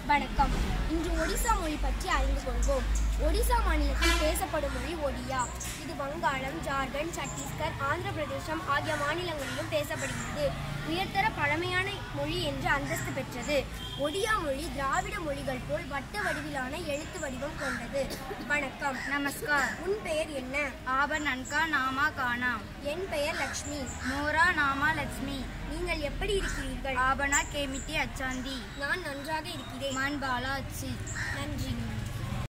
வணக்கம் இன்று ஒடிசா மொழி பற்றி அறிந்து கொள்வோம் ஒடிசா மாநிலத்தில் பேசப்படும் மொழி ஒடியா இது வங்காளம் ஜார்க்கண்ட் சத்தீஸ்கர் ஆந்திர பிரதேசம் ஆகிய மாநிலங்களிலும் பேசப்படுகிறது உயர்தர பழமையான மொழி என்று அந்தஸ்து பெற்றது ஒடியா மொழி திராவிட மொழிகள் போல் வட்ட வடிவிலான எழுத்து வடிவம் கொண்டது வணக்கம் नमस्कार உன் பெயர் என்ன आभा ननका नामा काना என் பெயர் லக்ஷ்மி मोरा नामा लक्ष्मी நீங்கள் எப்படி இருக்கிறீர்கள் आभना केमिति अच्छांदी நான் நன்றாக இருக்கிறேன் मन बाला अच्छी நன்றி